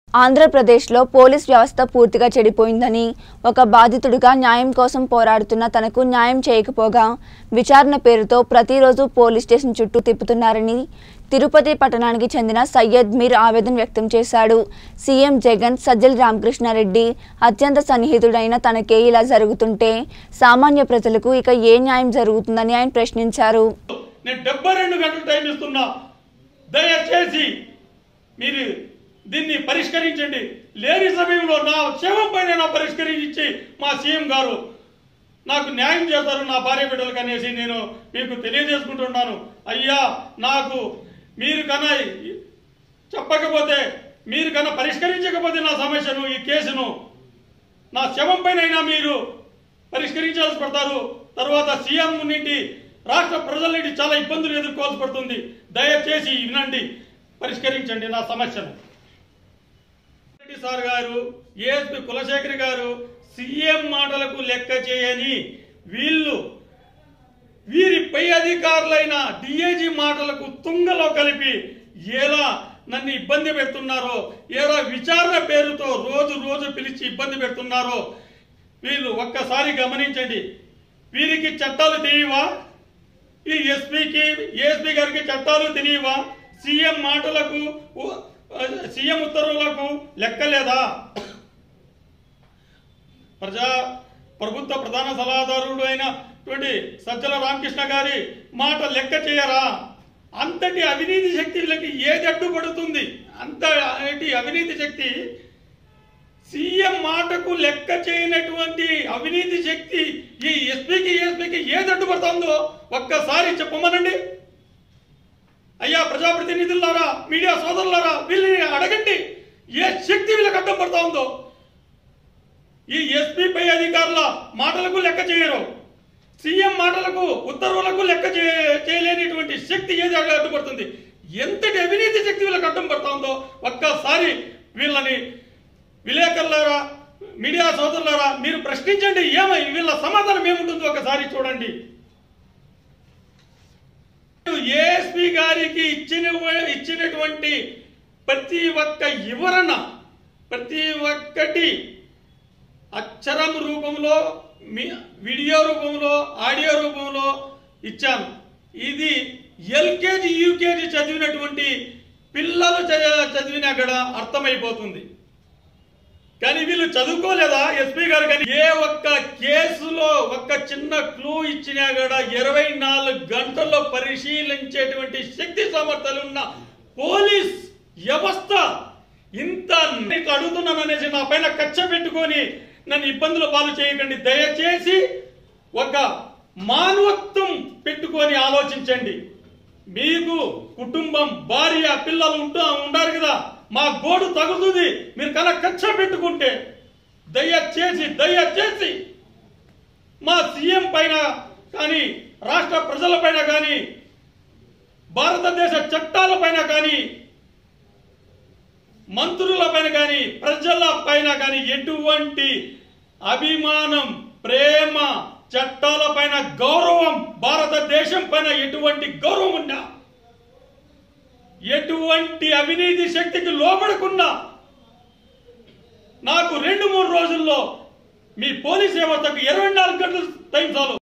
ఆంధ్రప్రదేశ్లో పోలీస్ వ్యవస్థ పూర్తిగా చెడిపోయిందని ఒక బాధితుడిగా న్యాయం కోసం పోరాడుతున్న తనకు న్యాయం చేయకపోగా విచారణ పేరుతో ప్రతిరోజు పోలీస్ స్టేషన్ చుట్టూ తిప్పుతున్నారని తిరుపతి పట్టణానికి చెందిన సయ్యద్ మీర్ ఆవేదన వ్యక్తం చేశాడు సీఎం జగన్ సజ్జల రామకృష్ణారెడ్డి అత్యంత సన్నిహితుడైన తనకే ఇలా జరుగుతుంటే సామాన్య ప్రజలకు ఇక ఏ న్యాయం జరుగుతుందని ఆయన ప్రశ్నించారు నేను డెబ్బై రెండు గంటలు టైం ఇస్తున్నా దయచేసి మీరు దీన్ని పరిష్కరించండి లేని సమయంలో నా క్షేమం పైన నా పరిష్కరించి మా సీఎం గారు నాకు న్యాయం చేస్తారు నా భార్య బిడ్డలకు అనేసి నేను మీకు తెలియజేసుకుంటున్నాను అయ్యా నాకు మీరు కన్నా చెప్పకపోతే మీరు కన్నా పరిష్కరించకపోతే నా సమస్యను ఈ కేసును నా శవం పైన మీరు పరిష్కరించాల్సి పడతారు తర్వాత సీఎం నుండి రాష్ట్ర ప్రజల నుండి చాలా ఇబ్బందులు ఎదుర్కోవాల్సి పడుతుంది దయచేసి వినండి పరిష్కరించండి నా సమస్యను రెడ్డి సార్ గారు ఏఎస్పి కులశేఖర్ గారు సీఎం మాటలకు లెక్క చేయని వీళ్ళు వీరి పై అధికారులైన డిఐజీ మాటలకు తుంగలో కలిపి ఎలా నన్ను ఇబ్బంది పెడుతున్నారో ఎలా విచారణ పేరుతో రోజు రోజు పిలిచి ఇబ్బంది పెడుతున్నారో వీళ్ళు ఒక్కసారి గమనించండి వీరికి చట్టాలు తెలియవా ఈ ఎస్పీకి ఏఎస్పీ గారికి చట్టాలు తెలియవా సీఎం మాటలకు ఉ- సీఎం ఉత్తర్వులకు లెక్కలేదా ప్రజా ప్రభుత్వ ప్రధాన సలహాదారుడు అయినటువంటి సజ్జల రామకృష్ణ గారి మాట లెక్క చేయరా అంతటి అవినీతి శక్తి వీళ్ళకి ఏది అడ్డుపడుతుంది అంత అవినీతి శక్తి సీఎం మాటకు లెక్క చేయనటువంటి అవినీతి శక్తి ఈ ఎస్పీకి ఎస్పీకి ఏది అడ్డుపడుతుందో ఒక్కసారి చెప్పమనండి అయ్యా ప్రజాప్రతినిధులారా మీడియా సోదరులారా వీళ్ళని అడగండి ఏ శక్తి వీళ్ళకి అడ్డం పడతా ఉందో ఈ ఎస్పీ పై అధికారుల మాటలకు లెక్క చేయరు సీఎం మాటలకు ఉత్తర్వులకు లెక్క చే- చేయలేనిటువంటి శక్తి ఏది అడ్డుపడుతుంది ఎంతటి అవినీతి శక్తి వీళ్ళకి అడ్డం పడతా ఉందో ఒక్కసారి వీళ్ళని విలేకరులారా మీడియా సోదరులారా మీరు ప్రశ్నించండి ఏమై వీళ్ళ సమాధానం ఏముంటుందో ఒకసారి చూడండి ఏఎస్పీ గారికి ఇచ్చిన ఇచ్చినటువంటి ప్రతి ఒక్క వివరణ ప్రతి ఒక్కటి అక్షరం రూపంలో మీ- వీడియో రూపంలో ఆడియో రూపంలో ఇచ్చాను ఇది ఎల్కేజీ యూకేజీ చదివినటువంటి పిల్లలు చ- చదివినా కూడా అర్థమైపోతుంది కానీ వీళ్ళు చదువుకోలేదా ఎస్పీ గారు కానీ ఏ ఒక్క కేసులో ఒక్క చిన్న క్లూ ఇచ్చినా కూడా ఇరవై నాలుగు గంటల్లో పరిశీలించేటువంటి శక్తి సామర్థ్యాలు ఉన్న పోలీస్ వ్యవస్థ ఇంత నీకు అడుగుతున్నాను అనేసి నా పైన కచ్చ పెట్టుకొని నన్ను ఇబ్బందుల పాలు చేయకండి దయచేసి ఒక మానవత్వం పెట్టుకొని ఆలోచించండి మీకు కుటుంబం భార్య పిల్లలు ఉంటూ ఉండారు కదా మా గోడు తగులుతుంది మీరు కల కచ్చ పెట్టుకుంటే దయచేసి దయచేసి మా సీఎం పైన కానీ రాష్ట్ర ప్రజల పైన కానీ భారతదేశ చట్టాల పైన కానీ మంత్రుల పైన కానీ ప్రజల పైన కానీ ఎటువంటి అభిమానం ప్రేమ చట్టాల పైన గౌరవం భారతదేశం పైన ఎటువంటి గౌరవం ఉన్నా ఎటువంటి అవినీతి శక్తికి లోబడకుండా నాకు రెండు మూడు రోజుల్లో మీ పోలీస్ వ్యవస్థకు ఇరవై నాలుగు గంటలు టైం చాలు